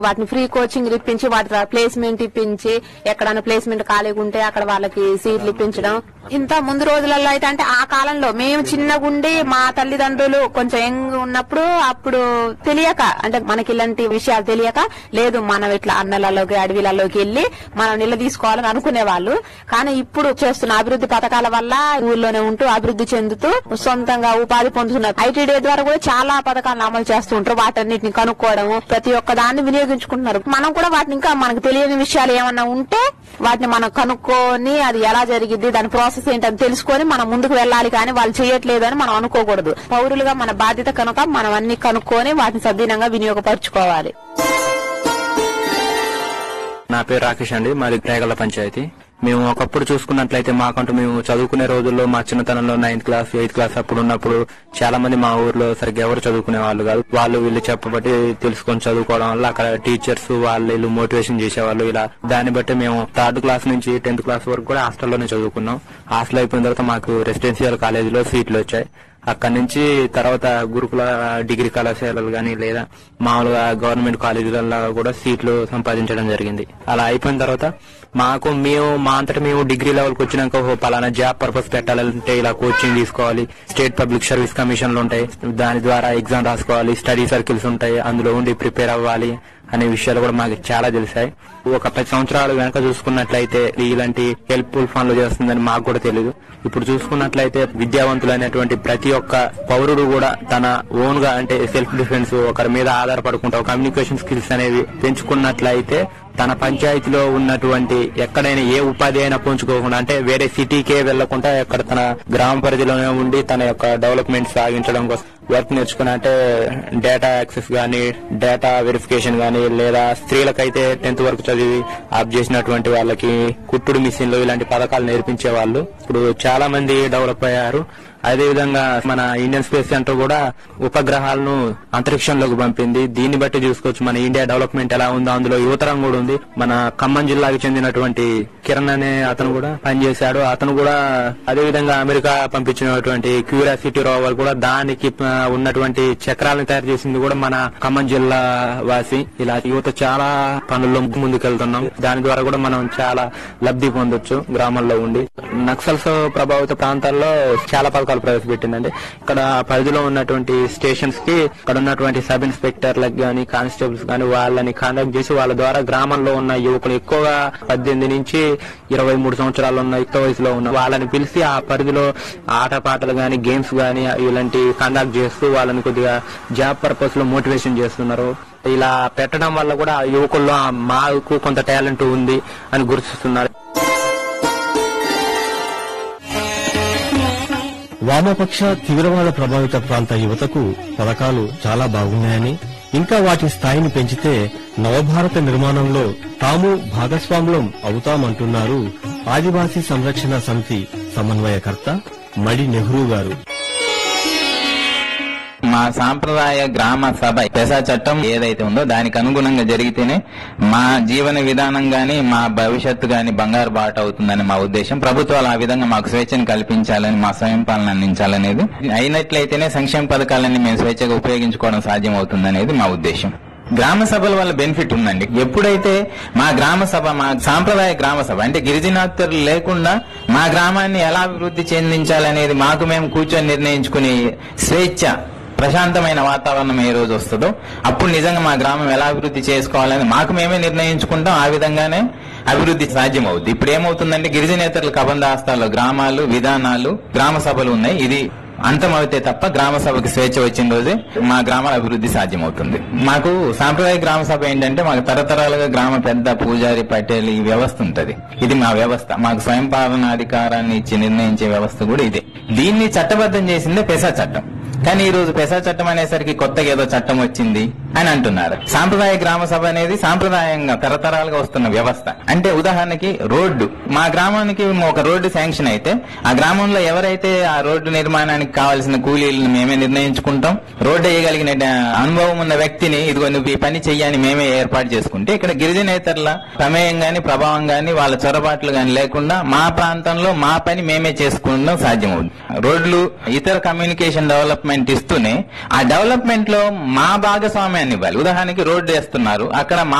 వాటిని free coaching ఇప్పించి వాటి ద్వారా ప్లేస్మెంట్ ఇప్పించి ఎక్కడైనా ప్లేస్మెంట్ ఖాళీగా ఉంటే అక్కడ వాళ్ళకి సీట్లు ఇప్పించడం ఇంత ముందు రోజులలో అయితే అంటే ఆ కాలంలో మేము చిన్నగుండి మా తల్లిదండ్రులు కొంచెం యంగ్ ఉన్నప్పుడు అప్పుడు తెలియక అంటే మనకి ఇలాంటి విషయాలు తెలియక లేదు మనం ఇట్లా అన్నలలోకి అడవిలలోకి వెళ్లి మనం నిల తీసుకోవాలని అనుకునే వాళ్ళు కానీ ఇప్పుడు చేస్తున్న అభివృద్ధి పథకాల వల్ల ఊర్లోనే ఉంటూ అభివృద్ధి చెందుతూ సొంతంగా ఉపాధి పొందుతున్నారు ఐటీడీ ద్వారా కూడా చాలా పథకాలను అమలు చేస్తూ ఉంటారు వాటన్నిటిని కనుక్కోవడం ప్రతి ఒక్క దాన్ని వినియోగించుకుంటున్నారు మనం కూడా వాటిని ఇంకా మనకు తెలియని విషయాలు ఏమన్నా ఉంటే వాటిని మనం కనుక్కొని అది ఎలా జరిగింది దాని ప్రాసెస్ ఏంటని తెలుసుకొని మనం ముందుకు వెళ్ళాలి కానీ వాళ్ళు చేయట్లేదు అని మనం అనుకోకూడదు పౌరులుగా మన బాధ్యత కనుక మనం అన్ని కనుక్కొని వాటిని సద్వినంగా వినియోగపరచుకోవాలి నా పేరు రాకేష్ అండి మాది రేగల పంచాయతీ మేము ఒకప్పుడు చూసుకున్నట్లయితే మాకంటూ మేము చదువుకునే రోజుల్లో మా చిన్నతనంలో నైన్త్ క్లాస్ ఎయిత్ క్లాస్ అప్పుడు ఉన్నప్పుడు చాలా మంది మా ఊర్లో సరిగ్గా ఎవరు చదువుకునే వాళ్ళు కాదు వాళ్ళు వీళ్ళు చెప్పబట్టి తెలుసుకొని చదువుకోవడం వల్ల అక్కడ టీచర్స్ వాళ్ళు వీళ్ళు మోటివేషన్ చేసేవాళ్ళు ఇలా దాన్ని బట్టి మేము థర్డ్ క్లాస్ నుంచి టెన్త్ క్లాస్ వరకు కూడా హాస్టల్లోనే చదువుకున్నాం హాస్టల్ అయిపోయిన తర్వాత మాకు రెసిడెన్షియల్ కాలేజీలో సీట్లు వచ్చాయి అక్కడి నుంచి తర్వాత గురుకుల డిగ్రీ కళాశాలలు కానీ లేదా మామూలుగా గవర్నమెంట్ కాలేజీలలో కూడా సీట్లు సంపాదించడం జరిగింది అలా అయిపోయిన తర్వాత మాకు మేము మా అంతటా మేము డిగ్రీ లెవెల్కి వచ్చినాక ఓహో పలానా జాబ్ పర్పస్ పెట్టాలంటే ఇలా కోచింగ్ తీసుకోవాలి స్టేట్ పబ్లిక్ సర్వీస్ కమిషన్లు ఉంటాయి దాని ద్వారా ఎగ్జామ్ రాసుకోవాలి స్టడీ సర్కిల్స్ ఉంటాయి అందులో ఉండి ప్రిపేర్ అవ్వాలి అనే విషయాలు కూడా మాకు చాలా తెలిసాయి ఒక పది సంవత్సరాలు వెనక చూసుకున్నట్లయితే ఇలాంటి హెల్ప్ఫుల్ ఫండ్లు చేస్తుందని మాకు కూడా తెలియదు ఇప్పుడు చూసుకున్నట్లయితే విద్యావంతులైనటువంటి ప్రతి ఒక్క పౌరుడు కూడా తన ఓన్ గా అంటే సెల్ఫ్ డిఫెన్స్ ఒకరి మీద ఆధారపడుకుంటా కమ్యూనికేషన్ స్కిల్స్ అనేవి పెంచుకున్నట్లయితే తన పంచాయతీలో ఉన్నటువంటి ఎక్కడైనా ఏ ఉపాధి అయినా పుంజుకోకుండా అంటే వేరే సిటీకే వెళ్లకుండా ఎక్కడ తన గ్రామ పరిధిలోనే ఉండి తన యొక్క డెవలప్మెంట్ సాగించడం కోసం వర్క్ నేర్చుకుని అంటే డేటా యాక్సెస్ గానీ డేటా వెరిఫికేషన్ గానీ లేదా స్త్రీలకైతే టెన్త్ వరకు చదివి ఆప్ చేసినటువంటి వాళ్ళకి కుట్టుడు మిషన్లు ఇలాంటి పథకాలు నేర్పించే వాళ్ళు ఇప్పుడు చాలా మంది డెవలప్ అయ్యారు అదే విధంగా మన ఇండియన్ స్పేస్ సెంటర్ కూడా ఉపగ్రహాలను అంతరిక్షంలోకి పంపింది దీన్ని బట్టి చూసుకోవచ్చు మన ఇండియా డెవలప్మెంట్ ఎలా ఉందో అందులో యువతరం కూడా ఉంది మన ఖమ్మం జిల్లాకి చెందినటువంటి కిరణ్ అనే అతను కూడా పనిచేశాడు అతను కూడా అదే విధంగా అమెరికా పంపించినటువంటి క్యూరియాసిటీ రోవర్ కూడా దానికి ఆ, ఉన్నటువంటి చక్రాలను తయారు చేసింది కూడా మన ఖమ్మం జిల్లా వాసి ఇలా యువత చాలా పనుల్లో ముందుకెళ్తున్నాం దాని ద్వారా కూడా మనం చాలా లబ్ధి పొందొచ్చు గ్రామాల్లో ఉండి నక్సల్స్ ప్రభావిత ప్రాంతాల్లో చాలా పథకాలు ప్రవేశపెట్టిందండి ఇక్కడ పరిధిలో ఉన్నటువంటి స్టేషన్స్ కి ఇక్కడ ఉన్నటువంటి సబ్ ఇన్స్పెక్టర్లకు గాని కానిస్టేబుల్స్ గాని వాళ్ళని కాంటాక్ట్ చేసి వాళ్ళ ద్వారా గ్రామంలో ఉన్న యువకులు ఎక్కువగా పద్దెనిమిది నుంచి ఇరవై మూడు సంవత్సరాలు ఉన్న యుక్త వయసులో ఉన్న వాళ్ళని పిలిచి ఆ పరిధిలో ఆటపాటలు గాని గేమ్స్ గాని ఇలాంటి కండక్ట్ చేస్తూ వాళ్ళని కొద్దిగా జాబ్ పర్పస్ లో మోటివేషన్ చేస్తున్నారు ఇలా పెట్టడం వల్ల కూడా ఆ యువకుల్లో ఆ మాకు కొంత టాలెంట్ ఉంది అని గుర్తిస్తున్నారు వామపక్ష తీవ్రవాద ప్రభావిత ప్రాంత యువతకు పథకాలు చాలా బాగున్నాయని ఇంకా వాటి స్థాయిని పెంచితే నవభారత నిర్మాణంలో తాము భాగస్వాములం అవుతామంటున్నారు ఆదివాసీ సంరక్షణ సమితి సమన్వయకర్త మడి నెహ్రూ గారు మా సాంప్రదాయ గ్రామ సభ పెసా చట్టం ఏదైతే ఉందో దానికి అనుగుణంగా జరిగితేనే మా జీవన విధానం గాని మా భవిష్యత్తు గాని బంగారు బాట అవుతుందని మా ఉద్దేశం ప్రభుత్వాలు ఆ విధంగా మాకు స్వేచ్ఛను కల్పించాలని మా స్వయం పాలన అందించాలనేది అయినట్లయితేనే సంక్షేమ పథకాలన్నీ మేము స్వేచ్ఛగా ఉపయోగించుకోవడం సాధ్యం అవుతుందనేది మా ఉద్దేశం గ్రామ సభల వల్ల బెనిఫిట్ ఉందండి ఎప్పుడైతే మా గ్రామ సభ మా సాంప్రదాయ గ్రామ సభ అంటే గిరిజనాతులు లేకుండా మా గ్రామాన్ని ఎలా అభివృద్ధి చెందించాలనేది మాకు మేము కూర్చొని నిర్ణయించుకునే స్వేచ్ఛ ప్రశాంతమైన వాతావరణం ఏ రోజు వస్తుందో అప్పుడు నిజంగా మా గ్రామం ఎలా అభివృద్ధి చేసుకోవాలని మాకు మేమే నిర్ణయించుకుంటాం ఆ విధంగానే అభివృద్ధి సాధ్యం అవుద్ది ఇప్పుడు ఏమవుతుందంటే గిరిజనేతరుల కబంధాస్తాల్లో గ్రామాలు విధానాలు గ్రామ సభలు ఉన్నాయి ఇది అంతమైతే తప్ప గ్రామ సభకి స్వేచ్ఛ వచ్చిన రోజే మా గ్రామాల అభివృద్ధి సాధ్యమవుతుంది మాకు సాంప్రదాయ గ్రామ సభ ఏంటంటే మాకు తరతరాలుగా గ్రామ పెద్ద పూజారి పటేల్ ఈ వ్యవస్థ ఉంటది ఇది మా వ్యవస్థ మాకు స్వయం పాలనాధికారాన్ని ఇచ్చి నిర్ణయించే వ్యవస్థ కూడా ఇదే దీన్ని చట్టబద్ధం చేసిందే పెసా చట్టం కానీ ఈ రోజు పెసా చట్టం అనేసరికి కొత్తగా ఏదో చట్టం వచ్చింది అని అంటున్నారు సాంప్రదాయ గ్రామ సభ అనేది సాంప్రదాయంగా తరతరాలుగా వస్తున్న వ్యవస్థ అంటే ఉదాహరణకి రోడ్డు మా గ్రామానికి ఒక రోడ్డు శాంక్షన్ అయితే ఆ గ్రామంలో ఎవరైతే ఆ రోడ్డు నిర్మాణానికి కావాల్సిన కూలీలను మేమే నిర్ణయించుకుంటాం రోడ్డు వేయగలిగిన డ- అనుభవం ఉన్న వ్యక్తిని ఇదిగో నువ్వు ఈ పని చెయ్యని మేమే ఏర్పాటు చేసుకుంటే ఇక్కడ గిరిజనేతరుల ప్రమేయం గాని ప్రభావం గాని వాళ్ళ చొరబాట్లు గాని లేకుండా మా ప్రాంతంలో మా పని మేమే చేసుకోవడం సాధ్యమవుతుంది రోడ్లు ఇతర కమ్యూనికేషన్ డెవలప్మెంట్ ఇస్తూనే ఆ డెవలప్మెంట్ లో మా భాగస్వామ్యం సమయాన్ని ఇవ్వాలి ఉదాహరణకి రోడ్డు వేస్తున్నారు అక్కడ